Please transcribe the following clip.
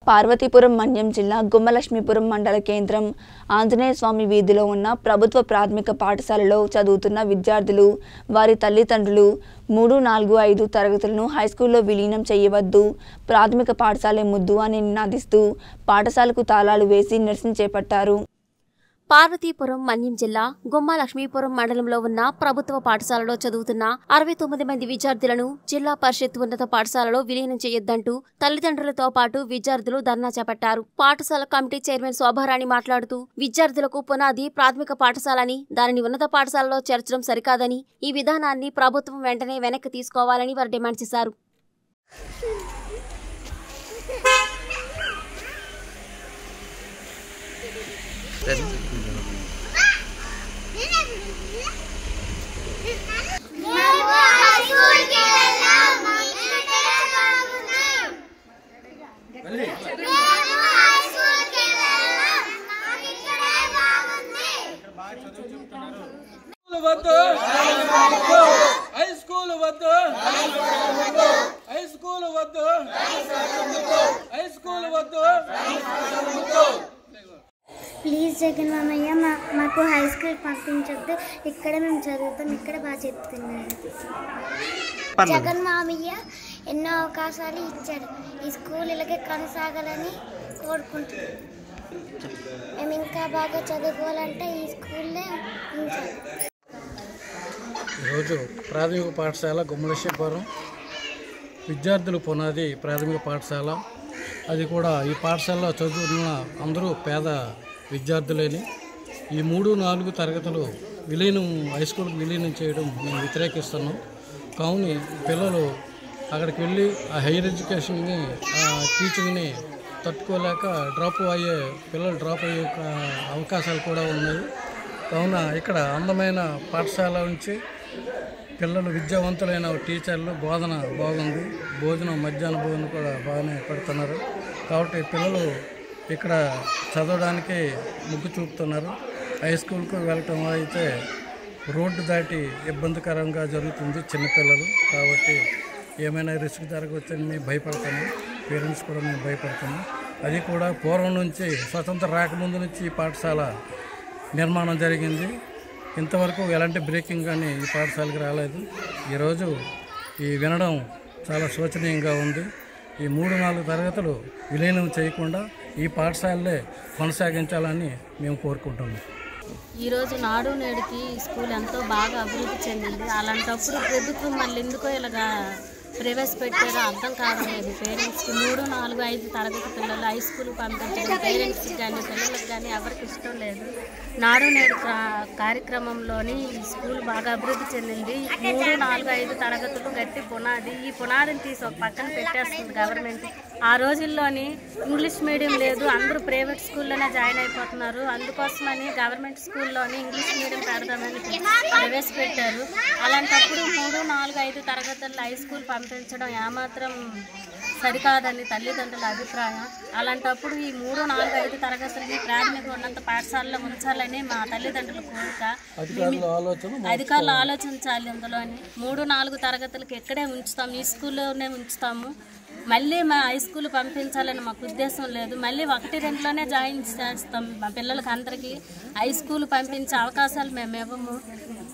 పార్వతీపురం మన్యం జిల్లా గుమ్మలక్ష్మీపురం మండల కేంద్రం ఆంజనేయ స్వామి వీధిలో ఉన్న ప్రభుత్వ ప్రాథమిక పాఠశాలలో చదువుతున్న విద్యార్థులు వారి తల్లిదండ్రులు మూడు నాలుగు ఐదు తరగతులను హైస్కూల్లో విలీనం చేయవద్దు ప్రాథమిక పాఠశాలే ముద్దు అని నినాదిస్తూ పాఠశాలకు తాళాలు వేసి నిరసన చేపట్టారు పార్వతీపురం మన్యం జిల్లా గుమ్మ లక్ష్మీపురం మండలంలో ఉన్న ప్రభుత్వ పాఠశాలలో చదువుతున్న అరవై తొమ్మిది మంది విద్యార్థులను జిల్లా పరిషత్ ఉన్నత పాఠశాలలో విలీనం చేయొద్దంటూ తల్లిదండ్రులతో పాటు విద్యార్థులు ధర్నా చేపట్టారు పాఠశాల కమిటీ చైర్మన్ శోభారాణి మాట్లాడుతూ విద్యార్థులకు పునాది ప్రాథమిక పాఠశాలని దానిని ఉన్నత పాఠశాలలో చేర్చడం సరికాదని ఈ విధానాన్ని ప్రభుత్వం వెంటనే వెనక్కి తీసుకోవాలని వారు డిమాండ్ చేశారు స్కూల్ వద్దు హై స్కూల్ వద్దు హై స్కూల్ వద్దు హై స్కూల్ వద్దు ప్లీజ్ జగన్ మామయ్య మా మాకు హై స్కూల్ పంపించొద్దు ఇక్కడ మేము చదువుతాం ఇక్కడ బాగా చెప్తున్నారు జగన్ మామయ్య ఎన్నో అవకాశాలు ఇచ్చారు ఈ స్కూల్ ఇలాగే కొనసాగాలని కోరుకుంటున్నాం మేము ఇంకా బాగా చదువుకోవాలంటే ఈ స్కూల్లే ఉంచాలి ఈరోజు ప్రాథమిక పాఠశాల గుమ్మలక్ష్మీపురం విద్యార్థులు పునాది ప్రాథమిక పాఠశాల అది కూడా ఈ పాఠశాలలో చదువుతున్న అందరూ పేద విద్యార్థులేని ఈ మూడు నాలుగు తరగతులు విలీనం హై స్కూల్కి విలీనం చేయడం మేము వ్యతిరేకిస్తున్నాం కావున పిల్లలు అక్కడికి వెళ్ళి ఆ హైయర్ ఎడ్యుకేషన్ని ఆ టీచింగ్ని తట్టుకోలేక డ్రాప్ అయ్యే పిల్లలు డ్రాప్ అయ్యే ఆ, అవకాశాలు కూడా ఉన్నాయి కావున ఇక్కడ అందమైన పాఠశాల నుంచి పిల్లలు విద్యావంతులైన టీచర్లు బోధన బాగుంది భోజనం మధ్యాహ్న భోజనం కూడా బాగానే పెడుతున్నారు కాబట్టి పిల్లలు ఇక్కడ చదవడానికి మొగ్గు చూపుతున్నారు హై స్కూల్కు వెళ్ళటం అయితే రోడ్డు దాటి ఇబ్బందికరంగా జరుగుతుంది చిన్నపిల్లలు కాబట్టి ఏమైనా రిస్క్ జరగవచ్చని మేము భయపడతాము పేరెంట్స్ కూడా మేము భయపడతాము అది కూడా పూర్వం నుంచి స్వతంత్ర రాకముందు నుంచి ఈ పాఠశాల నిర్మాణం జరిగింది ఇంతవరకు ఎలాంటి బ్రేకింగ్ కానీ ఈ పాఠశాలకు రాలేదు ఈరోజు ఈ వినడం చాలా శోచనీయంగా ఉంది ఈ మూడు నాలుగు తరగతులు విలీనం చేయకుండా ఈ పాఠశాలలే కొనసాగించాలని మేము కోరుకుంటున్నాం ఈరోజు నాడు నేడుకి స్కూల్ ఎంతో బాగా అభివృద్ధి చెందింది అలాంటప్పుడు ప్రభుత్వం మళ్ళీ ఎందుకో ఇలాగా ప్రవేశపెట్టారో అర్థం కావడం లేదు పేరెంట్స్కి మూడు నాలుగు ఐదు తరగతి పిల్లలు హై స్కూల్ పంపించడం పేరెంట్స్కి కానీ పిల్లలకు కానీ ఎవరికి ఇష్టం లేదు నాడు నేడు కా- కార్యక్రమంలోని ఈ స్కూల్ బాగా అభివృద్ధి చెందింది మూడు నాలుగు ఐదు తరగతులు గట్టి పునాది ఈ పునాదిని తీసి ఒక పక్కన పెట్టేస్తుంది గవర్నమెంట్ ఆ రోజుల్లోని ఇంగ్లీష్ మీడియం లేదు అందరూ ప్రైవేట్ స్కూల్లోనే జాయిన్ అయిపోతున్నారు అందుకోసమని గవర్నమెంట్ స్కూల్లోని ఇంగ్లీష్ మీడియం పెడదామని ప్రవేశపెట్టారు అలాంటప్పుడు మూడు నాలుగు ఐదు తరగతుల్లో హై స్కూల్ పంపించడం ఏమాత్రం సరికాదని తల్లిదండ్రుల అభిప్రాయం అలాంటప్పుడు ఈ మూడు నాలుగు ఐదు తరగతులని ప్రాథమిక ఉన్నత పాఠశాలలో ఉంచాలని మా తల్లిదండ్రుల కోరిక అధికారుల ఆలోచన అధికారులు ఆలోచించాలి అందులోని మూడు నాలుగు తరగతులకి ఇక్కడే ఉంచుతాం ఈ స్కూల్లోనే ఉంచుతాము మళ్ళీ మా హై స్కూల్ పంపించాలని మాకు ఉద్దేశం లేదు మళ్ళీ ఒకటి రెండులోనే జాయిన్ చేస్తాం మా పిల్లలకి అందరికీ హై స్కూల్ పంపించే అవకాశాలు మేము ఇవ్వము